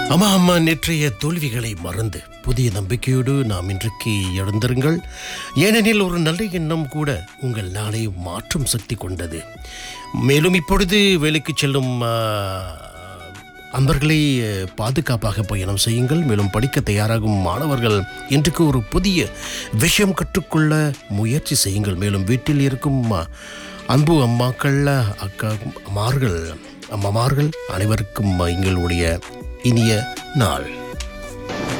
அம்மா அம்மா நேற்றைய தோல்விகளை மறந்து புதிய நம்பிக்கையோடு நாம் இன்றைக்கு எழுந்திருங்கள் ஏனெனில் ஒரு நல்ல எண்ணம் கூட உங்கள் நாளை மாற்றும் சக்தி கொண்டது மேலும் இப்பொழுது வேலைக்கு செல்லும் ஆ, அன்பர்களை அஹ், பாதுகாப்பாக பயணம் செய்யுங்கள் மேலும் படிக்க தயாராகும் மாணவர்கள் இன்றைக்கு ஒரு புதிய விஷயம் கற்றுக்கொள்ள முயற்சி செய்யுங்கள் மேலும் வீட்டில் இருக்கும் அ, அன்பு அம்மாக்கள் அக்கா அம்மார்கள் அம்மமார்கள் அனைவருக்கும் எங்களுடைய இனிய நாள்